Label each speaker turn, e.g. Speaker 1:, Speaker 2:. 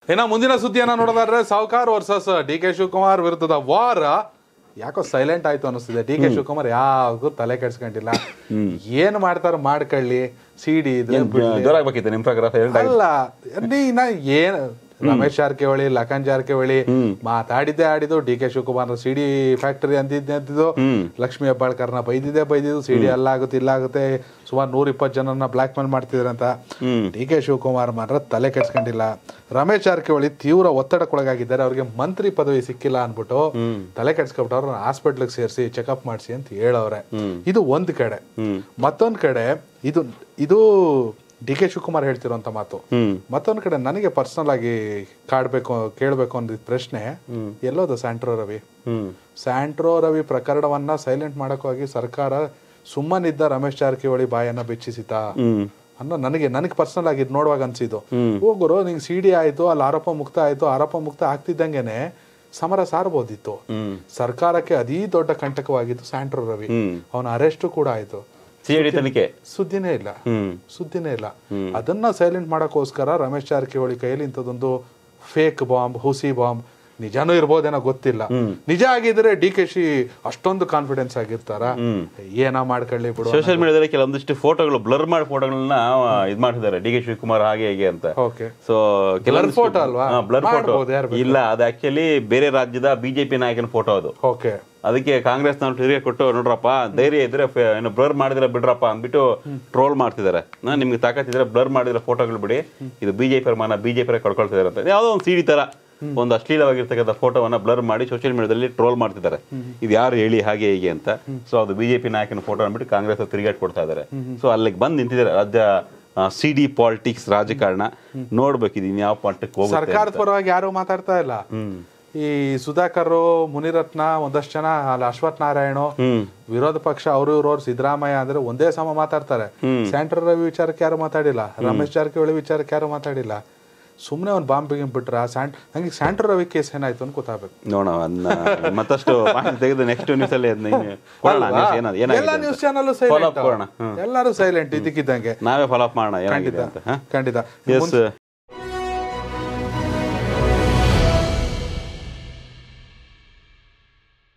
Speaker 1: ಇನ್ನ ಮುಂದಿನ ಸುದ್ದಿಯನ್ನ ನೋಡೋದಾದ್ರೆ Sahukar versus D K Shivakumar ವಿರುದ್ಧದ ವಾರ ಯಾಕೋ ಸೈಲೆಂಟ್ ಆಯ್ತು ಅನಿಸ್ತಿದೆ ಡಿ ಕೆ ಶಿವಕುಮಾರ್ ಯಾವಾಗೂ ತಲೆ ಕೆಡ್ಸ್ಕೊಂಡಿಲ್ಲ ಏನ್ ಮಾಡ್ತಾರ ಮಾಡ್ಕೊಳ್ಳಿ ಸಿಡಿ ಇದ್ರೆ ಬಿಡ್ಲಿ.
Speaker 2: ಜೋರಾಗ್ಬೇಕಿತ್ತು ನಿಮ್ ಪ್ರಕಾರ silent ಆಗಿ.
Speaker 1: ಅಲ್ಲ ನೀ ನಾ ಏನ್ ರಮೇಶ್ ಜಾರಕಿಹೊಳಿ ಲಖನ್ ಜಾರಕಿಹೊಳಿ ಮಾತಾಡಿದ್ದೆ ಆಡಿದ್ದು D K Shivakumar CD factory ಅಂತಿದ್ದೆ ಅಂತಿದ್ದು ಲಕ್ಷ್ಮೀ ಹೆಬ್ಬಾಳ್ಕರ್ನ ಬೈದಿದ್ದೆ ಬೈದಿದ್ದು ಸಿಡಿ ಅಲ್ಲ ಆಗುತ್ತೆ ಇಲ್ಲ ಆಗುತ್ತೆ ಸುಮಾರು ನೂರ ಇಪ್ಪತ್ತು ಜನನ ಬ್ಲಾಕ್ ಮೇಲ್ ಮಾಡ್ತಿದ್ರು ಅಂತ ಡಿ ಕೆ ಶಿವಕುಮಾರ್ ಮಾತ್ರ ತಲೆ ಕೆಡ್ಸ್ಕೊಂಡಿಲ್ಲ ರಮೇಶ್ ಜಾರಕಿಹೊಳಿ ತೀವ್ರ ಒತ್ತಡಕ್ಕೊಳಗಾಗಿದ್ದಾರೆ ಅವ್ರಿಗೆ ಮಂತ್ರಿ ಪದವಿ ಸಿಕ್ಕಿಲ್ಲ ಅನ್ಬಿಟ್ಟು ತಲೆ ಕೆಡ್ಸ್ಕೊಬಿಟ್ಟು ಅವ್ರನ್ನ ಹಾಸ್ಪಿಟ್ಲಿಗೆ ಸೇರಿಸಿ ಚೆಕಪ್ ಮಾಡಿಸಿ ಅಂತ ಹೇಳವ್ರೆ ಇದು ಒಂದ್ ಕಡೆ ಮತ್ತೊಂದ್ ಕಡೆ ಇದು ಇದು ಡಿ ಕೆ ಶಿವಕುಮಾರ್ ಹೇಳ್ತಿರೋಂಥ ಮಾತು ಮತ್ತೊಂದ್ ಕಡೆ ನನಗೆ ಪರ್ಸನಲ್ ಆಗಿ ಕಾಡ್ಬೇಕು ಕೇಳಬೇಕು ಅಂದಿದ್ ಪ್ರಶ್ನೆ ಎಲ್ಲೋದು ಸ್ಯಾಂಟ್ರೋ ರವಿ
Speaker 2: ಹ್ಮ್
Speaker 1: ಸ್ಯಾಂಟ್ರೋ ರವಿ ಪ್ರಕರಣವನ್ನ ಸೈಲೆಂಟ್ ಮಾಡೋಕ್ಕಾಗಿ ಸರ್ಕಾರ ಸುಮ್ಮನಿದ್ದ ರಮೇಶ್ ಜಾರಕಿಹೊಳಿ ಬಾಯನ್ನ ಬೆಚ್ಚಿಸಿತಾ ಅನ್ನೋ ನನಗೆ ನನಗೆ ಪರ್ಸನಲ್ ಆಗಿ ಇದ್ ನೋಡುವಾಗ ಅನ್ಸಿದ್ದು ಹೋಗುರು ನಿಂಗೆ ಸಿ ಡಿ ಆಯ್ತು ಅಲ್ಲಿ ಆರೋಪ ಮುಕ್ತ ಆಯ್ತು ಆರೋಪ ಮುಕ್ತ ಆಗ್ತಿದ್ದಂಗೆನೆ ಸಮರ ಸಾರಬಹುದಿತ್ತು ಸರ್ಕಾರಕ್ಕೆ ಅತೀ ದೊಡ್ಡ ಕಂಟಕವಾಗಿತ್ತು ಸ್ಯಾಂಟ್ರೋ ರವಿ ಅವನ ಅರೆಸ್ಟ್ ಕೂಡ ಆಯ್ತು
Speaker 2: ಸಿಐಡಿ ತನಿಖೆ
Speaker 1: ಸುದ್ದಿನೇ ಇಲ್ಲ
Speaker 2: ಹ್ಮ್
Speaker 1: ಸುದ್ದಿನೇ ಇಲ್ಲ ಅದನ್ನ ಸೈಲೆಂಟ್ ಮಾಡಕ್ಕೋಸ್ಕರ ರಮೇಶ್ ಜಾರಕಿಹೊಳಿ ಕೈಯಲ್ಲಿ ಇಂಥದ್ದೊಂದು ಫೇಕ್ ಬಾಂಬ್ ಹುಸಿ ಬಾಂಬ್ ನಿಜಾನೂ ಇರ್ಬೋದೇನೋ ಗೊತ್ತಿಲ್ಲ ನಿಜ ಆಗಿದ್ರೆ ಡಿ ಕೆ ಶಿ ಅಷ್ಟೊಂದು ಕಾನ್ಫಿಡೆನ್ಸ್ ಆಗಿರ್ತಾರ ಏನೋ ಮಾಡ್ಕೊಳ್ಳಿ ಬಿಡು
Speaker 2: ಸೋಷಿಯಲ್ ಮೀಡಿಯಾದಲ್ಲಿ ಕೆಲವೊಂದಿಷ್ಟು ಫೋಟೋಗಳು ಬ್ಲರ್ ಮಾಡಿ ಫೋಟೋಗಳನ್ನ ಇದ್ ಮಾಡ್ತಿದ್ದಾರೆ ಡಿ ಕೆ ಶಿವಕುಮಾರ್ ಹಾಗೆ ಹೇಗೆ ಅಂತ
Speaker 1: ಓಕೆ
Speaker 2: ಸೊ ಕೆಲವೊಂದು
Speaker 1: photo ಅಲ್ವಾ?
Speaker 2: ಬ್ಲರ್ ಫೋಟೋ
Speaker 1: ಮಾಡ್ಬೋದು, ಯಾರ್ ಬೇಕಾದ್ರೂ.
Speaker 2: ಇಲ್ಲ ಅದು ಆಕ್ಚುಲಿ ಬೇರೆ ರಾಜ್ಯದ ಬಿಜೆಪಿ ನಾಯಕನ ಫೋಟೋ ಅದು
Speaker 1: ಓಕೆ
Speaker 2: ಅದಕ್ಕೆ ಕಾಂಗ್ರೆಸ್ ನಾವು ತಿರುಗಿ ಕೊಟ್ಟು ನೋಡ್ರಪ್ಪ ಧೈರ್ಯ ಇದ್ರೆ ಫ- ಏನು ಬ್ಲರ್ ಮಾಡಿದ್ರೆ ಬಿಡ್ರಪ್ಪ ಅಂದ್ಬಿಟ್ಟು ಟ್ರೋಲ್ ಮಾಡ್ತಿದ್ದಾರೆ ನಾ ನಿಮ್ಗೆ ತಾಕತ್ತಿದ್ರೆ ಬ್ಲರ್ ಮಾಡಿದ್ರೆ ಫೋಟೋಗಳು ಬಿಡಿ ಇದು ಬಿಜೆಪಿ ಮಾನ ಬಿಜೆಪಿ ಕಳ್ಕೊಳ್ತಿದ್ದಾರೆ ಅಂತ ಯಾವುದೋ ಒಂದು ಸಿಡಿ ತರ ಒಂದು ಅಶ್ಲೀಲವಾಗಿರ್ತಕ್ಕಂಥ ಫೋಟೋವನ್ನ ಬ್ಲರ್ ಮಾಡಿ ಸೋಷಿಯಲ್ ಮೀಡಿಯಾದಲ್ಲಿ ಟ್ರೋಲ್ ಮಾಡ್ತಿದ್ದಾರೆ ಇದು ಯಾರು ಹೇಳಿ ಹಾಗೆ ಹೀಗೆ ಅಂತ ಸೊ ಅದು ಬಿಜೆಪಿ ನಾಯಕನ ಫೋಟೋ ಅಂದ್ಬಿಟ್ಟು ಕಾಂಗ್ರೆಸ್ ತಿರುಗಾಟ್ ಕೊಡ್ತಾ ಇದ್ದಾರೆ ಸೊ ಅಲ್ಲಿಗೆ ಬಂದು ನಿಂತಿದ್ದಾರೆ ರಾಜ್ಯ ಸಿ ಡಿ ಪಾಲಿಟಿಕ್ಸ್ ರಾಜಕಾರಣ ನೋಡ್ಬೇಕಿದ್ ಇನ್ಯಾವ ಮಟ್ಟಕ್ಕೆ ಹೋಗುತ್ತೆ
Speaker 1: ಸರ್ಕಾರದ ಪರವಾಗಿ ಯಾರು ಮಾತಾಡ್ತಾ ಇಲ್ಲ ಈ ಸುಧಾಕರ್ ಮುನಿರತ್ನ ಒಂದಷ್ಟು ಜನ ಅಲ್ಲಿ ಅಶ್ವಥ್ ನಾರಾಯಣ ವಿರೋಧ ಪಕ್ಷ ಅವರು ಇರೋರು ಸಿದ್ದರಾಮಯ್ಯ ಅಂದ್ರೆ ಒಂದೇ ಸಮ ಮಾತಾಡ್ತಾರೆ ಸ್ಯಾಂಟ್ರಲ್ ರವಿ ವಿಚಾರಕ್ಕೆ ಯಾರು ಮಾತಾಡಿಲ್ಲ ರಮೇಶ್ ಜಾರಕಿಹೊಳಿ ವಿಚಾರಕ್ಕೆ ಯಾರು ಮಾತಾಡಿಲ್ಲ ಸುಮ್ಮನೆ ಒಂದು ಬಾಂಬ್ ಬಿಗಿಂ ಬಿಟ್ರ ಸ್ಯಾಂಟ್ ನಂಗೆ ಸ್ಯಾಂಟ್ರಲ್ ರವಿ ಕೇಸ್ ಏನಾಯ್ತು ಅಂತ ಗೊತ್ತಾಗಬೇಕು
Speaker 2: ನೋಡೋಣ ಅದನ್ನ ಮತ್ತಷ್ಟು ಮಾಹಿತಿ ತೆಗೆದು ನೆಕ್ಸ್ಟ್ ನ್ಯೂಸ್ ಅಲ್ಲಿ ಅದ್ನ ಇನ್ನು ಕೊಡೋಣ news ಏನಾದ್ರು-
Speaker 1: ಎಲ್ಲ
Speaker 2: ಏನಾಗಿದೆ
Speaker 1: ನ್ಯೂಸ್
Speaker 2: ಅಂತ.
Speaker 1: ಚಾನಲ್
Speaker 2: Follow up
Speaker 1: ಸೈಲೆಂಟ್
Speaker 2: ಕೊಡೋಣ ಹ್ಮ್.
Speaker 1: ಎಲ್ಲರೂ ಸೈಲೆಂಟ್ ಇದಕ್ಕಿದ್ದಂಗೆ
Speaker 2: ನಾವೇ ಫಾಲೋ ಅಪ್ ಮಾಡೋಣ ಏನಾಗಿದೆ
Speaker 1: ಖಂಡಿತ
Speaker 2: ಅಂತ ಹಾ?
Speaker 1: ಖಂಡಿತ
Speaker 2: Yes,